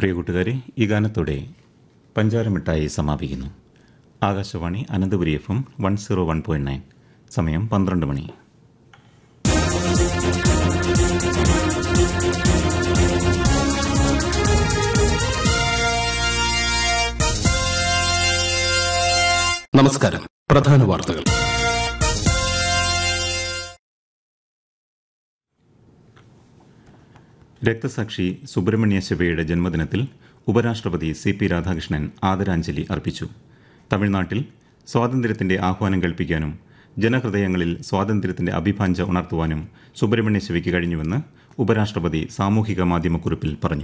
പ്രിയ കൂട്ടുകാരെ ഈ ഗാനത്തോടെ പഞ്ചാരമിഠായി സമാപിക്കുന്നു Akashvani Ananthapuri F M one zero one point nine സമയം പന്ത്രണ്ട് മണി നമസ്കാരം പ്രധാന വാർത്തകൾ രക്തസാക്ഷി സുബ്രഹ്മണ്യ ശിവയുടെ ജന്മദിനത്തിൽ ഉപരാഷ്ട്രപതി സി പി രാധാകൃഷ്ണൻ ആദരാഞ്ജലി അർപ്പിച്ചു തമിഴ്നാട്ടിൽ സ്വാതന്ത്ര്യത്തിന്റെ ആഹ്വാനം കേൾപ്പിക്കാനും ജനഹൃദയങ്ങളിൽ സ്വാതന്ത്ര്യത്തിന്റെ അഭിഭാഞ്ച ഉണർത്തുവാനും സുബ്രഹ്മണ്യ ശിവയ്ക്ക് കഴിഞ്ഞുവെന്ന് ഉപരാഷ്ട്രപതി സാമൂഹിക മാധ്യമക്കുറിപ്പിൽ പറഞ്ഞു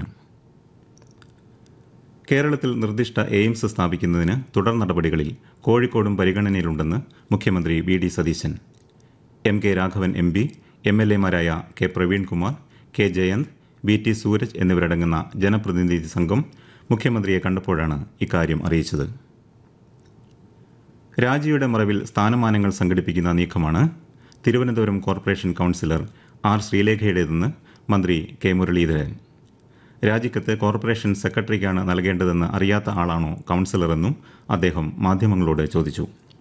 കേരളത്തിൽ നിർദ്ദിഷ്ട എയിംസ് സ്ഥാപിക്കുന്നതിന് തുടർ നടപടികളിൽ കോഴിക്കോടും പരിഗണനയിലുണ്ടെന്ന് മുഖ്യമന്ത്രി V D Satheesan M K Raghavan M P M L എമാരായ K Praveenkumar K Jayanth V T Sooraj എന്നിവരടങ്ങുന്ന ജനപ്രതിനിധി സംഘം മുഖ്യമന്ത്രിയെ കണ്ടപ്പോഴാണ് ഇക്കാര്യം അറിയിച്ചത് രാജിയുടെ മറവിൽ സ്ഥാനമാനങ്ങൾ സംഘടിപ്പിക്കുന്ന നീക്കമാണ് തിരുവനന്തപുരം കോർപ്പറേഷൻ കൌൺസിലർ ആർ ശ്രീലേഖയുടേതെന്ന് മന്ത്രി കെ മുരളീധരൻ രാജിക്കത്ത് കോർപ്പറേഷൻ സെക്രട്ടറിക്കാണ് നൽകേണ്ടതെന്ന് അറിയാത്ത ആളാണോ കൌൺസിലറെന്നും അദ്ദേഹം മാധ്യമങ്ങളോട് ചോദിച്ചു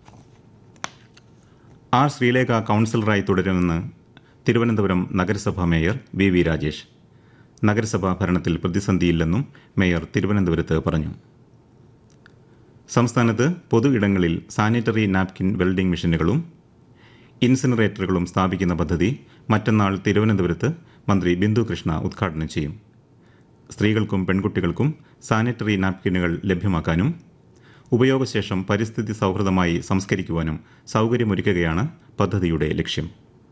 ആർ ശ്രീലേഖ കൌൺസിലറായി തുടരുമെന്ന് തിരുവനന്തപുരം നഗരസഭാ മേയർ വി വി രാജേഷ് നഗരസഭാ ഭരണത്തിൽ പ്രതിസന്ധിയില്ലെന്നും മേയർ തിരുവനന്തപുരത്ത് പറഞ്ഞു സംസ്ഥാനത്ത് പൊതു ഇടങ്ങളിൽ സാനിറ്ററി നാപ്കിൻ വെൽഡിംഗ് മെഷീനുകളും ഇൻസിനറേറ്ററുകളും സ്ഥാപിക്കുന്ന പദ്ധതി മറ്റന്നാൾ തിരുവനന്തപുരത്ത് മന്ത്രി ബിന്ദു കൃഷ്ണ ഉദ്ഘാടനം ചെയ്യും സ്ത്രീകൾക്കും പെൺകുട്ടികൾക്കും സാനിറ്ററി നാപ്കിനുകൾ ലഭ്യമാക്കാനും ഉപയോഗശേഷം പരിസ്ഥിതി സൗഹൃദമായി സംസ്കരിക്കുവാനും സൗകര്യമൊരുക്കുകയാണ് പദ്ധതിയുടെ ലക്ഷ്യം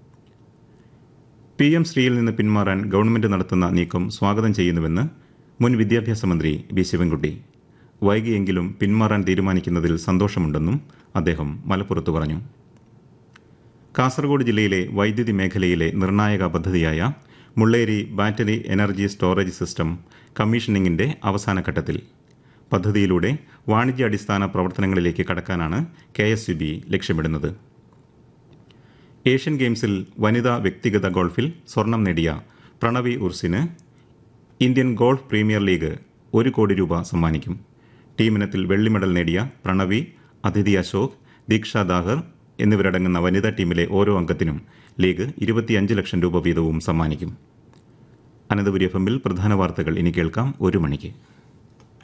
പി എം ശ്രീയിൽ നിന്ന് പിന്മാറാൻ ഗവൺമെന്റ് നടത്തുന്ന നീക്കം സ്വാഗതം ചെയ്യുന്നുവെന്ന് മുൻ വിദ്യാഭ്യാസ മന്ത്രി വി ശിവൻകുട്ടി വൈകിയെങ്കിലും പിന്മാറാൻ തീരുമാനിക്കുന്നതിൽ സന്തോഷമുണ്ടെന്നും അദ്ദേഹം മലപ്പുറത്ത് പറഞ്ഞു കാസർഗോഡ് ജില്ലയിലെ വൈദ്യുതി മേഖലയിലെ നിർണായക പദ്ധതിയായ Mulleri battery energy storage system കമ്മീഷനിങ്ങിന്റെ അവസാന ഘട്ടത്തിൽ പദ്ധതിയിലൂടെ വാണിജ്യാടിസ്ഥാന പ്രവർത്തനങ്ങളിലേക്ക് കടക്കാനാണ് കെ എസ് യു ബി ലക്ഷ്യമിടുന്നത് ഏഷ്യൻ ഗെയിംസിൽ വനിതാ വ്യക്തിഗത ഗോൾഫിൽ സ്വർണം നേടിയ പ്രണവി ഉർസിന് ഇന്ത്യൻ ഗോൾഫ് പ്രീമിയർ ലീഗ് ഒരു കോടി രൂപ സമ്മാനിക്കും ടീമിനത്തിൽ വെള്ളി മെഡൽ നേടിയ പ്രണവി അതിഥി അശോക് ദീക്ഷ ദാഹർ എന്നിവരടങ്ങുന്ന വനിതാ ടീമിലെ ഓരോ അംഗത്തിനും ലീഗ് ഇരുപത്തിയഞ്ച് ലക്ഷം രൂപ വീതവും സമ്മാനിക്കും അനന്തപുരി എഫ് എമ്മിൽ പ്രധാന വാർത്തകൾ ഇനി കേൾക്കാം ഒരു മണിക്ക്